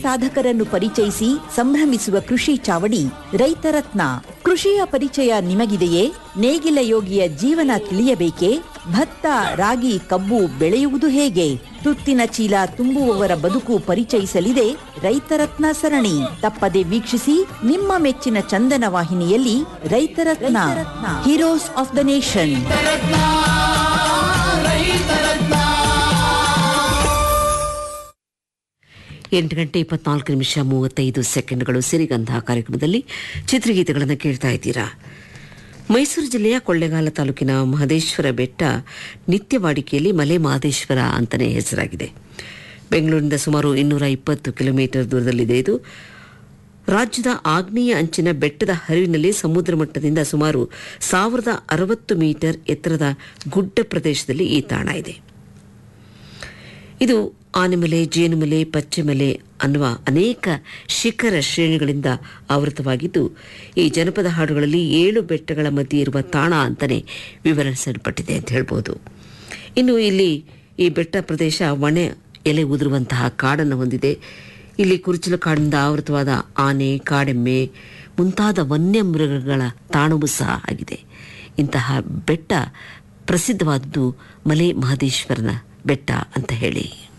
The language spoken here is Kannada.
ಸಾಧಕರನ್ನು ಪರಿಚಯಿಸಿ ಸಂಭ್ರಮಿಸುವ ಕೃಷಿ ಚಾವಡಿ ರೈತರತ್ನ ಕೃಷಿಯ ಪರಿಚಯ ನಿಮಗಿದೆಯೇ ನೇಗಿಲ ಯೋಗಿಯ ಜೀವನ ತಿಳಿಯಬೇಕೇ ಭತ್ತ ರಾಗಿ ಕಬ್ಬು ಬೆಳೆಯುವುದು ಹೇಗೆ ತುತ್ತಿನ ಚೀಲ ತುಂಬುವವರ ಬದುಕು ಪರಿಚಯಿಸಲಿದೆ ರೈತರತ್ನ ಸರಣಿ ತಪ್ಪದೆ ವೀಕ್ಷಿಸಿ ನಿಮ್ಮ ಮೆಚ್ಚಿನ ಚಂದನ ವಾಹಿನಿಯಲ್ಲಿ Raitharatna heroes of the nation ಎಂಟು ಗಂಟೆ ಇಪ್ಪತ್ನಾಲ್ಕು ನಿಮಿಷ ಮೂವತ್ತೈದು ಸೆಕೆಂಡ್ಗಳು ಸಿರಿಗಂಧ ಕಾರ್ಯಕ್ರಮದಲ್ಲಿ ಚಿತ್ರಗೀತೆಗಳನ್ನು ಕೇಳ್ತಾ ಇದ್ದೀರಾ ಮೈಸೂರು ಜಿಲ್ಲೆಯ ಕೊಳ್ಳೇಗಾಲ ತಾಲೂಕಿನ ಮಹದೇಶ್ವರ ಬೆಟ್ಟ ನಿತ್ಯ ವಾಡಿಕೆಯಲ್ಲಿ ಮಲೆ ಮಹದೇಶ್ವರ ಅಂತಲೇ ಹೆಸರಾಗಿದೆ ಬೆಂಗಳೂರಿನಿಂದ ಸುಮಾರು ಇನ್ನೂರ ಇಪ್ಪತ್ತು ಕಿಲೋಮೀಟರ್ ದೂರದಲ್ಲಿದೆ ಇದು ರಾಜ್ಯದ ಆಗ್ನೇಯ ಅಂಚಿನ ಬೆಟ್ಟದ ಹರಿವಿನಲ್ಲಿ ಸಮುದ್ರ ಮಟ್ಟದಿಂದ ಸುಮಾರು ಸಾವಿರದ ಅರವತ್ತು ಮೀಟರ್ ಎತ್ತರದ ಗುಡ್ಡ ಪ್ರದೇಶದಲ್ಲಿ ಈ ತಾಣ ಇದೆ ಇದು ಆನೆಮಲೆ ಜೇನುಮಲೆ ಪಚ್ಚೆಮಲೆ ಅನ್ನುವ ಅನೇಕ ಶಿಖರ ಶ್ರೇಣಿಗಳಿಂದ ಆವೃತವಾಗಿದ್ದು ಈ ಜನಪದ ಹಾಡುಗಳಲ್ಲಿ ಏಳು ಬೆಟ್ಟಗಳ ಮಧ್ಯೆ ಇರುವ ತಾಣ ಅಂತಲೇ ವಿವರಿಸಲ್ಪಟ್ಟಿದೆ ಅಂತ ಹೇಳ್ಬೋದು ಇನ್ನು ಇಲ್ಲಿ ಈ ಬೆಟ್ಟ ಪ್ರದೇಶ ಒಣೆ ಎಲೆ ಉದುರುವಂತಹ ಕಾಡನ್ನು ಹೊಂದಿದೆ ಇಲ್ಲಿ ಕುರುಚಲು ಕಾಡಿನಿಂದ ಆವೃತವಾದ ಆನೆ ಕಾಡೆಮ್ಮೆ ಮುಂತಾದ ವನ್ಯ ಮೃಗಗಳ ತಾಣವೂ ಸಹ ಆಗಿದೆ ಇಂತಹ ಬೆಟ್ಟ ಪ್ರಸಿದ್ಧವಾದದ್ದು ಮಲೆ ಮಹದೇಶ್ವರನ ಬೆಟ್ಟ ಅಂತ ಹೇಳಿ